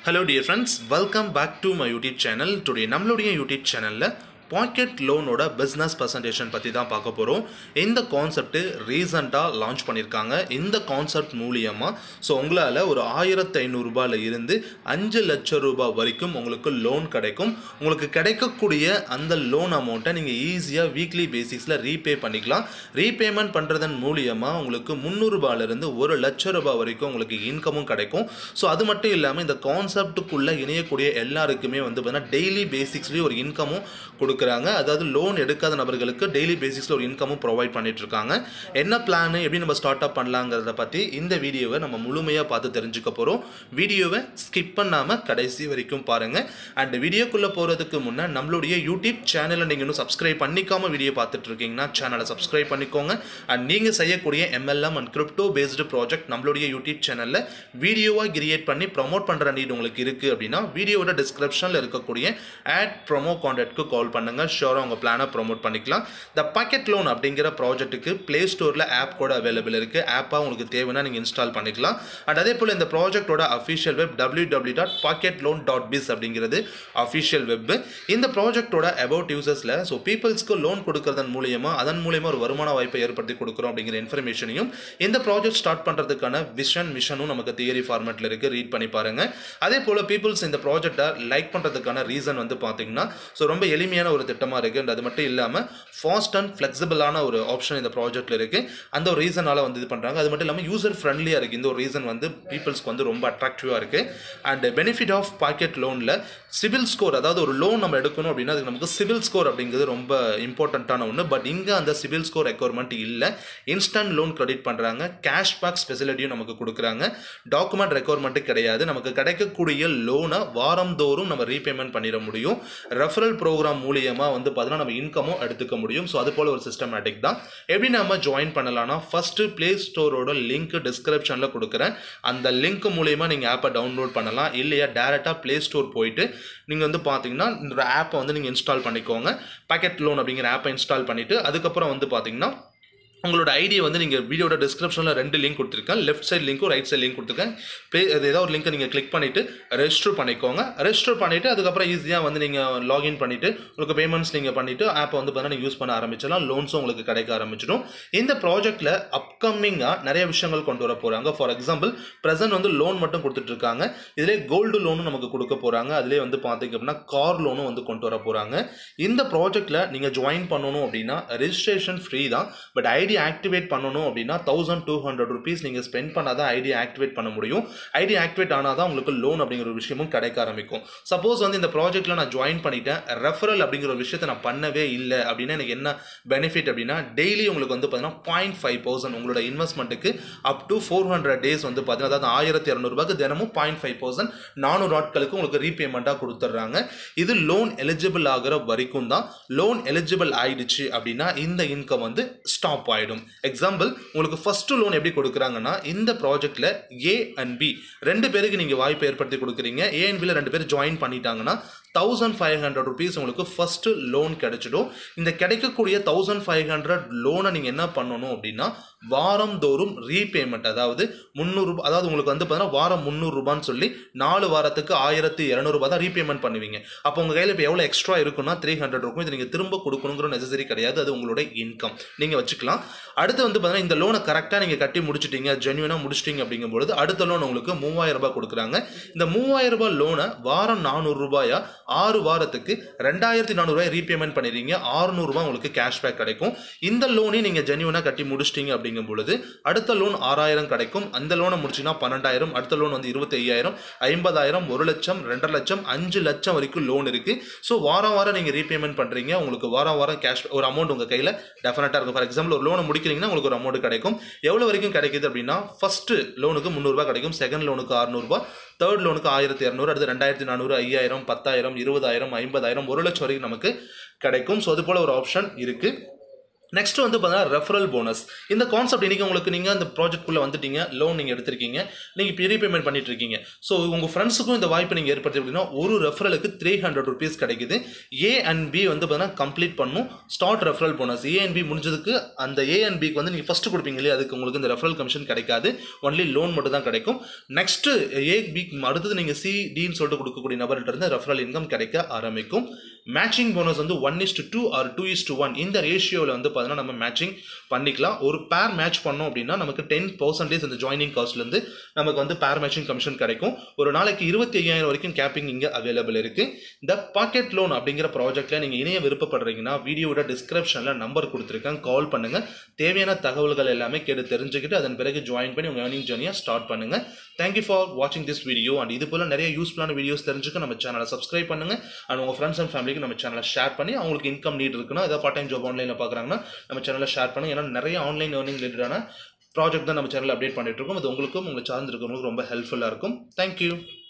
hello dear friends welcome back to my YouTube channel today நம்மளுடைய YouTube சேனலில் pocket லோனோட business presentation பற்றி தான் பார்க்க போகிறோம் இந்த கான்செப்ட்டு ரீசண்டாக லான்ச் பண்ணியிருக்காங்க இந்த கான்செப்ட் மூலியமாக ஸோ உங்களால் ஒரு ஆயிரத்து ஐநூறுரூபாயில் இருந்து அஞ்சு லட்சம் ரூபாய் வரைக்கும் உங்களுக்கு லோன் கிடைக்கும் உங்களுக்கு கிடைக்கக்கூடிய அந்த லோன் அமௌண்ட்டை நீங்கள் ஈஸியாக வீக்லி பேசிக்ஸில் ரீபே பண்ணிக்கலாம் ரீபேமெண்ட் பண்ணுறதன் மூலியமாக உங்களுக்கு முந்நூறுபாலேருந்து ஒரு லட்சம் ரூபாய் வரைக்கும் உங்களுக்கு இன்கமும் கிடைக்கும் ஸோ அது மட்டும் இல்லாமல் இந்த கான்செப்ட்டுக்குள்ளே இணையக்கூடிய எல்லாருக்குமே வந்து பார்த்தீங்கன்னா டெய்லி பேசிக்ஸ்லேயும் ஒரு இன்கமும் கொடுக்குறாங்க அதாவது லோன் எடுக்காத நபர்களுக்கு டெய்லி பேசிக்ஸில் ஒரு இன்கமும் ப்ரொவைட் பண்ணிட்டு இருக்காங்க என்ன பிளான் எப்படி நம்ம ஸ்டார்ட் அப் பண்ணலாங்கிறத பற்றி இந்த வீடியோவை நம்ம முழுமையாக பார்த்து தெரிஞ்சுக்க போகிறோம் வீடியோவை ஸ்கிப் பண்ணாமல் கடைசி வரைக்கும் பாருங்கள் அண்ட் வீடியோக்குள்ளே போகிறதுக்கு முன்னே நம்மளுடைய யூடியூப் சேனலை நீங்கள் இன்னும் சப்ஸ்கிரைப் பண்ணிக்காம வீடியோ பார்த்துட்டு இருக்கீங்கன்னா சேனலை சப்ஸ்கிரைப் பண்ணிக்கோங்க அண்ட் நீங்கள் செய்யக்கூடிய MLM and crypto based project நம்மளுடைய யூடியூப் சேனலில் வீடியோவாக கிரியேட் பண்ணி ப்ரமோட் பண்ணுற நீட் உங்களுக்கு இருக்குது அப்படின்னா வீடியோவோட டிஸ்கிரிப்ஷனில் இருக்கக்கூடிய ஆட் ப்ரொமோ கான்டாக்ட்க்கு கால் பண்ணுங்கள் ஷோராக உங்கள் பிளானை ப்ரொமோட் பண்ணிக்கலாம் த பாக்கெட் லோன் அப்படிங்கிற ப்ராஜெக்ட்டுக்கு ப்ளே ஸ்டோரில் ஆப் கூட அவைலபிள் இருக்குது ஆப்பாக உங்களுக்கு தேவைன்னா நீங்கள் இன்ஸ்டால் பண்ணிக்கலாம் அண்ட் அதே போல் இந்த ப்ராஜெக்ட்டோட official web W W dot pocket loan dot biz அப்படிங்கிறது அஃபிஷியல் வெப் இந்த ப்ராஜெக்ட்டோட அபவுட் யூசர்ஸில் ஸோ பீப்புள்ஸ்க்கு லோன் கொடுக்கறதன் மூலியமாக அதன் மூலியமாக ஒரு வருமான வாய்ப்பை ஏற்படுத்தி கொடுக்குறோம் அப்படிங்கிற இன்ஃபர்மேஷனையும் இந்த ப்ராஜெக்ட் ஸ்டார்ட் பண்ணுறதுக்கான விஷன் மிஷனும் நமக்கு தியரி ஃபார்மேட்டில் இருக்குது ரீட் பண்ணி பாருங்கள் அதே போல் பீப்புள்ஸ் இந்த ப்ராஜெக்டை லைக் பண்ணுறதுக்கான ரீசன் வந்து பார்த்தீங்கன்னா ஸோ ரொம்ப எளிமையான ஒரு திட்டமாக இருக்குது and அது மட்டும் இல்லாமல் ஃபாஸ்ட் அண்ட் ஃப்ளெக்சிபிளான ஒரு ஆப்ஷன் இந்த ப்ராஜெக்ட்டில் இருக்குது அந்த ஒரு ரீசனால் வந்து இது பண்ணுறாங்க அது மட்டும் இல்லாமல் யூசர் ஃப்ரெண்ட்லியாக இருக்குது இந்த ஒரு ரீசன் வந்து பீப்புள்ஸ்க்கு வந்து ரொம்ப அட்ராக்டிவாக இருக்குது அண்ட் பெனிஃபிட் ஆஃப் பாக்கெட் லோனில் சிவில் ஸ்கோர் அதாவது ஒரு லோன் நம்ம எடுக்கணும் அப்படின்னா அதுக்கு நமக்கு சிவில் ஸ்கோர் அப்படிங்கிறது ரொம்ப இம்பார்ட்டண்ட்டான ஒன்று பட் இங்கே அந்த சிவில் ஸ்கோர் ரெக்குவயர்மெண்ட் இல்லை இன்ஸ்டன்ட் லோன் கிரெடிட் பண்ணுறாங்க கேஷ்பேக் ஸ்பெசிலிட்டியும் நமக்கு கொடுக்குறாங்க டாக்குமெண்ட் ரெக்குவயர்மெண்ட்டு கிடையாது நமக்கு கிடைக்கக்கூடிய லோனை வாரந்தோறும் நம்ம ரீபேமெண்ட் பண்ணிட முடியும் ரெஃபரல் ப்ரோக்ராம் மூலியமாக வந்து பார்த்தீங்கன்னா நம்ம இன்கமும் எடுத்துக்க முடியும் ஸோ அது போல் ஒரு சிஸ்டமேட்டிக் தான் எப்படி நம்ம ஜாயின் பண்ணலாம்னா ஃபஸ்ட்டு ப்ளே ஸ்டோரோட லிங்க் டிஸ்கிரிப்ஷனில் கொடுக்குறேன் அந்த லிங்க் மூலியமாக நீங்கள் ஆப்பை டவுன்லோட் பண்ணலாம் இல்லையா டேரெக்டாக ப்ளே ஸ்டோர் போயிட்டு நீங்கள் வந்து பார்த்தீங்கன்னா இந்த ஆப்பை வந்து நீங்கள் இன்ஸ்டால் பண்ணிக்கோங்க பாக்கெட் லோன் அப்படிங்கிற ஆப்பை இன்ஸ்டால் பண்ணிவிட்டு அதுக்கப்புறம் வந்து பார்த்தீங்கன்னா உங்களோட ஐடியை வந்து நீங்கள் வீடியோட டிஸ்கிரிப்ஷனில் ரெண்டு லிங்க் கொடுத்துருக்கேன் லெஃப்ட் சைடு லிங்க்கும் ரைட் சைடு லிங்க் கொடுத்துருக்கேன் ப்ளே அது ஏதாவது ஒரு லிங்க்கை நீங்கள் கிளிக் பண்ணிவிட்டு ரெஜிஸ்டர் பண்ணிக்கோங்க ரெஜிஸ்டர் பண்ணிவிட்டு அதுக்கப்புறம் ஈஸியாக வந்து நீங்கள் லாகின் பண்ணிவிட்டு உங்களுக்கு பேமெண்ட்ஸ் நீங்கள் பண்ணிவிட்டு ஆப்பை வந்து பார்த்தீங்கன்னா நீங்கள் யூஸ் பண்ண ஆரம்பிச்சிடலாம் லோன்ஸும் உங்களுக்கு கிடைக்க ஆரம்பிச்சிடும் இந்த ப்ராஜெக்ட்டில் அப்கமிங்காக நிறைய விஷயங்கள் கொண்டு வர போகிறாங்க ஃபார் எக்ஸாம்பிள் ப்ரெசென்ட் வந்து லோன் மட்டும் கொடுத்துட்ருக்காங்க இதிலே கோல்டு லோனும் நமக்கு கொடுக்க போகிறாங்க அதிலே வந்து பார்த்தீங்க அப்படின்னா கார் லோனும் வந்து கொண்டு வர போகிறாங்க இந்த ப்ராஜெக்ட்டில் நீங்கள் ஜாயின் பண்ணணும் அப்படின்னா ரெஜிஸ்ட்ரேஷன் ஃப்ரீ தான் பட் ஐடி ஆக்டிவேட் பண்ணணும் அப்படின்னா தௌசண்ட் டூ ஹண்ட்ரட் ருபீஸ் நீங்கள் ஸ்பெண்ட் பண்ணால் தான் ஐடி ஆக்டிவேட் பண்ண முடியும் ஐடி ஆக்டிவேட் ஆனால் தான் உங்களுக்கு லோன் அப்படிங்கிற ஒரு விஷயமும் கிடைக்க ஆரம்பிக்கும் சப்போஸ் வந்து இந்த ப்ராஜெக்ட்டில் நான் ஜாயின் பண்ணிட்டேன் ரெஃபரல் அப்படிங்கிற ஒரு விஷயத்தை நான் பண்ணவே இல்லை அப்படின்னா எனக்கு என்ன பெனிஃபிட் அப்படின்னா டெய்லி உங்களுக்கு வந்து பார்த்தீங்கன்னா பாயிண்ட் ஃபைவ் பர்சன்ட் உங்களோட இன்வெஸ்ட்மெண்ட்டுக்கு up to four hundred days வந்து பார்த்தீங்கன்னா அதாவது ஆயிரத்தி இரநூறுபாக்கு தினமும் பாயிண்ட் ஃபைவ் பர்சன்ட் நானூறு நாட்களுக்கு உங்களுக்கு ரீபேமெண்ட்டாக கொடுத்துட்றாங்க இது லோன் எலிஜிபிள் ஆகிற வரைக்கும் தான் லோன் எலிஜிபிள் ஆயிடுச்சு அப்படின்னா இந்த இன்கம் வந்து ஸ்டாப் ஆகிடும் எக்ஸாம்பிள் உங்களுக்கு ஃபஸ்ட்டு லோன் எப்படி கொடுக்குறாங்கன்னா இந்த ப்ராஜெக்ட்டில் ஏ அண்ட் பி ரெண்டு பேருக்கு நீங்கள் வாய்ப்பு ஏற்படுத்தி கொடுக்குறீங்க ஏ அண்ட் பியில் ரெண்டு பேர் ஜாயின் பண்ணிட்டாங்கன்னா தௌசண்ட் ஃபைவ் ஹண்ட்ரட் ருபீஸ் உங்களுக்கு ஃபஸ்ட்டு லோன் கிடைச்சிடும் இந்த கிடைக்கக்கூடிய தௌசண்ட் ஃபைவ் ஹண்ட்ரட் லோனை நீங்கள் என்ன பண்ணணும் அப்படின்னா வாரம் தோறும் ரீபேமெண்ட் அதாவது முந்நூறுபா அதாவது உங்களுக்கு வந்து பார்த்தீங்கன்னா வாரம் முந்நூறுரூபான்னு சொல்லி நாலு வாரத்துக்கு ஆயிரத்தி இரநூறுபா தான் ரீபேமெண்ட் பண்ணுவீங்க அப்போ உங்கள் கையில் இப்போ எவ்வளோ எக்ஸ்ட்ரா இருக்குன்னா த்ரீ ஹண்ட்ரட் இருக்கும் இது நீங்கள் திரும்ப கொடுக்கணுங்கிற நெசசரி கிடையாது அது உங்களோட இன்கம் நீங்கள் வச்சுக்கலாம் அடுத்து வந்து பார்த்தீங்கன்னா இந்த லோனை கரெக்டாக நீங்கள் கட்டி முடிச்சிட்டீங்க ஜென்யூனாக முடிச்சிட்டீங்க அப்படிங்கும்பொழுது அடுத்த லோன் உங்களுக்கு மூவாயிரம் ரூபாய் கொடுக்குறாங்க இந்த மூவாயிரம் ரூபாய் லோனை வாரம் நானூறு ரூபாயா ஆறு வாரத்துக்கு ரெண்டாயிரத்தி நானூறுபாய் ரீபேமெண்ட் பண்ணிடுறீங்க ஆறுநூறுபா உங்களுக்கு கேஷ்பேக் கிடைக்கும் இந்த லோனையும் நீங்கள் ஜென்யூனாக கட்டி முடிச்சிட்டீங்க அப்படிங்கும் பொழுது அடுத்த லோன் ஆறாயிரம் கிடைக்கும் அந்த லோனை முடிச்சிங்கன்னா பன்னெண்டாயிரம் அடுத்த லோன் வந்து இருபத்தி ஐயாயிரம் ஐம்பதாயிரம் ஒரு லட்சம் ரெண்டரை லட்சம் அஞ்சு லட்சம் வரைக்கும் லோன் இருக்குது ஸோ வாரம் வாரம் நீங்கள் ரீபேமெண்ட் பண்ணுறீங்க உங்களுக்கு வாரம் வாரம் கேஷ் ஒரு அமௌண்ட் உங்கள் கையில் டெஃபினட்டாக இருக்கும் ஃபார் எக்ஸாம்பிள் ஒரு லோனை முடிக்கிறீங்கன்னா உங்களுக்கு ஒரு அமௌண்ட் கிடைக்கும் எவ்வளோ வரைக்கும் கிடைக்குது அப்படின்னா ஃபஸ்ட்டு லோனுக்கு முந்நூறுபா கிடைக்கும் செகண்ட் லோனுக்கு அறுநூறுபா தேர்ட் லோனுக்கு ஆயிரத்தி இரநூறு அடுத்து ரெண்டாயிரத்தி நானூறு ஐயாயிரம் பத்தாயிரம் இருபதாயிரம் ஐம்பதாயிரம் ஒரு லட்சம் வரைக்கும் நமக்கு கிடைக்கும் ஸோ அது போல் ஒரு ஆப்ஷன் இருக்குது நெக்ஸ்ட் வந்து பார்த்தீங்கன்னா ரெஃபரல் போனஸ் இந்த கான்செப்ட் இன்றைக்கி உங்களுக்கு நீங்கள் அந்த ப்ராஜெக்ட்குள்ளே வந்துட்டீங்க லோன் நீங்கள் எடுத்திருக்கீங்க நீங்கள் பெரிய பேமெண்ட் பண்ணிட்டு இருக்கீங்க ஸோ உங்கள் ஃப்ரெண்ட்ஸுக்கும் இந்த வாய்ப்பை நீங்கள் ஏற்படுத்தி அப்படின்னா ஒரு ரெஃபரலுக்கு த்ரீ ஹண்ட்ரட் ருபீஸ் கிடைக்குது ஏ அண்ட் பி வந்து பார்த்தீங்கன்னா கம்ப்ளீட் பண்ணும் start referral bonus A and B முடிஞ்சதுக்கு அந்த ஏ அண்ட் பிக்கு வந்து நீங்கள் ஃபஸ்ட்டு கொடுப்பீங்க இல்லையா அதுக்கு உங்களுக்கு இந்த ரெஃபரல் கமிஷன் கிடைக்காது ஒன்லி லோன் மட்டும் தான் கிடைக்கும் நெக்ஸ்ட்டு ஏ பி அடுத்தது நீங்கள் சி டின்னு சொல்லிட்டு கொடுக்கக்கூடிய நபர்கிட்ட இருந்து ரெஃபரல் இன்கம் கிடைக்க ஆரம்பிக்கும் மேட்சிங் போனஸ் வந்து one is to two or two is to one இந்த ரேஷியோவில் வந்து பார்த்தீங்கன்னா நம்ம மேட்சிங் பண்ணிக்கலாம் ஒரு பேர் மேட்ச் பண்ணோம் அப்படின்னா நமக்கு டென் பர்சன்டேஜ் இந்த ஜாயினிங் காஸ்ட்லேருந்து நமக்கு வந்து பேர் மேட்சிங் கமிஷன் கிடைக்கும் ஒரு நாளைக்கு இருபத்தி ஐயாயிரம் வரைக்கும் கேப்பிங் இங்கே அவைலபிள் இருக்குது இந்த பாக்கெட் லோன் அப்படிங்கிற ப்ராஜெக்ட்டில் நீங்கள் இணைய விருப்பப்படுறீங்கன்னா வீடியோட டிஸ்கிரிப்ஷனில் நம்பர் கொடுத்துருக்கேன் கால் பண்ணுங்கள் தேவையான தகவல்கள் எல்லாமே கேட்டு தெரிஞ்சுக்கிட்டு அதன் பிறகு ஜாயின் பண்ணி உங்கள் ஏர்னிங் ஜர்னியை ஸ்டார்ட் பண்ணுங்கள் தேங்க்யூ ஃபார் வாட்சிங் திஸ் வீடியோ அண்ட் இது போல் நிறைய யூஸ்ஃபுல்லான வீடியோஸ் தெரிஞ்சுக்க நம்ம சேனலை சப்ஸ்கிரைப் பண்ணுங்கள் அண்ட் உங்கள் ஃப்ரெண்ட்ஸ் அண்ட் ஃபேமிலிக்கு நம்ம சேனலை ஷேர் பண்ணி அவங்களுக்கு இன்கம் நீட் இருக்குன்னா ஏதாவது பார்ட் டைம் ஜாப் ஆன்லைனில் பார்க்குறாங்கன்னா நம்ம சேனலை ஷேர் பண்ணுங்க ஏன்னா நிறைய ஆன்லைன் ஏர்னிங் ரிலேட்டடான ப்ராஜெக்ட் தான் நம்ம சேனலில் அப்டேட் பண்ணிட்டு இருக்கோம் அது உங்களுக்கும் உங்களை சார்ந்து இருக்கிறவங்களுக்கு ரொம்ப ஹெல்ப்ஃபுல்லாக இருக்கும் தேங்க்யூ